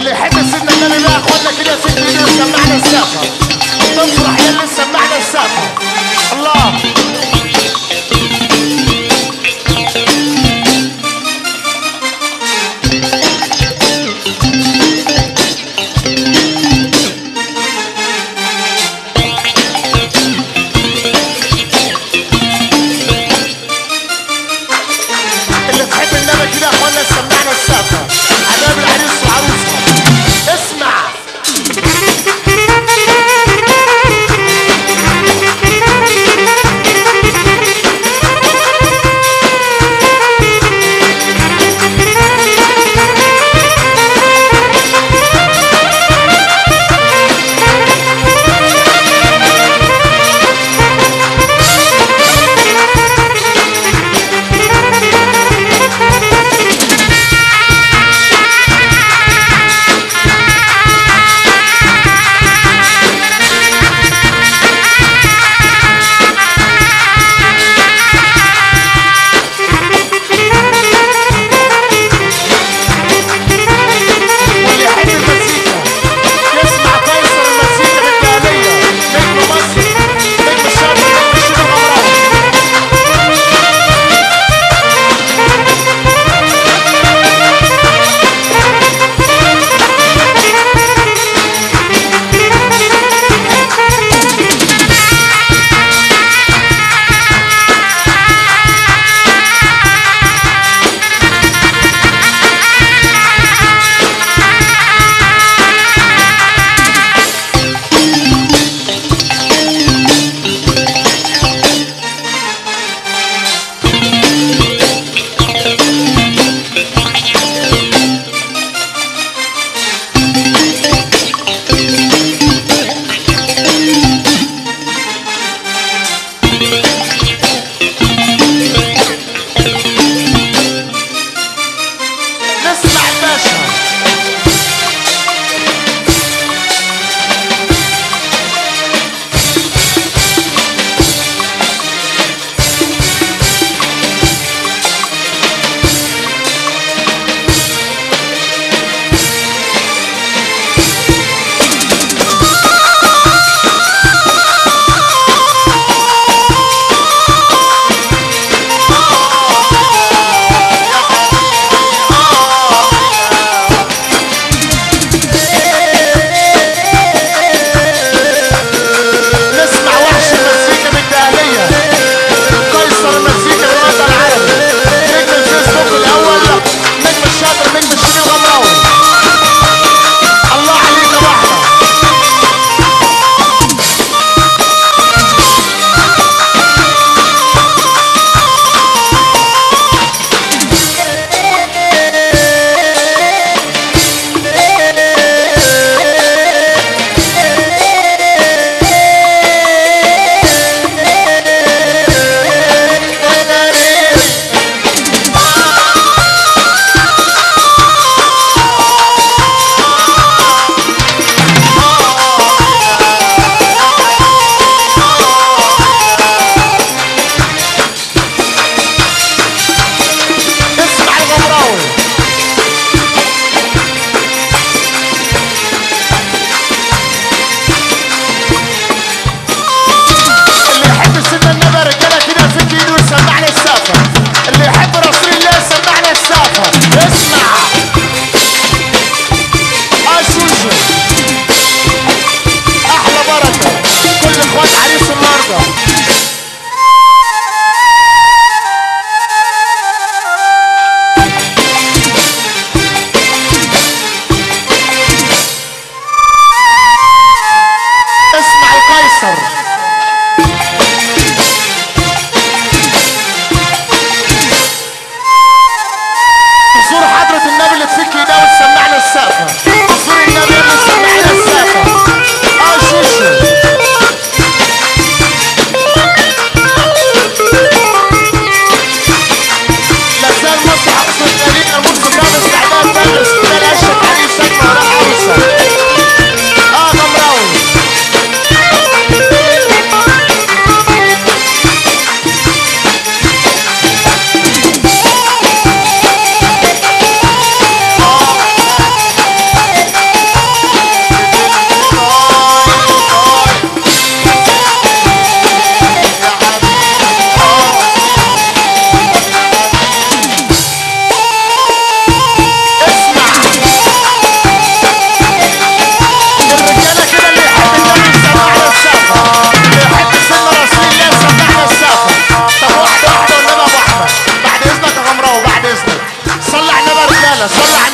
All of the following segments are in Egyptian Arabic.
اللي يحب سيدنا النبي بقى اخوانا كده ست ايدي وسمعنا السقفه تفرح يا اللي سمعنا السقفه الله اللي تحب النبي كده يا اخوانا سمعنا السقفه عذاب العريس وعروسها اسمع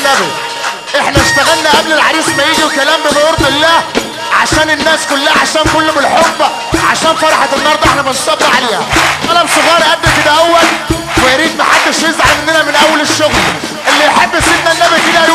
النبي احنا اشتغلنا قبل العريس ما يجي وكلام بما يرضي الله عشان الناس كلها عشان كل بالحب عشان فرحة النهارده احنا بنصب عليها قلم صغير قد كده اول ويا ريت محدش يزعل مننا من اول الشغل اللي يحب سيدنا النبي كده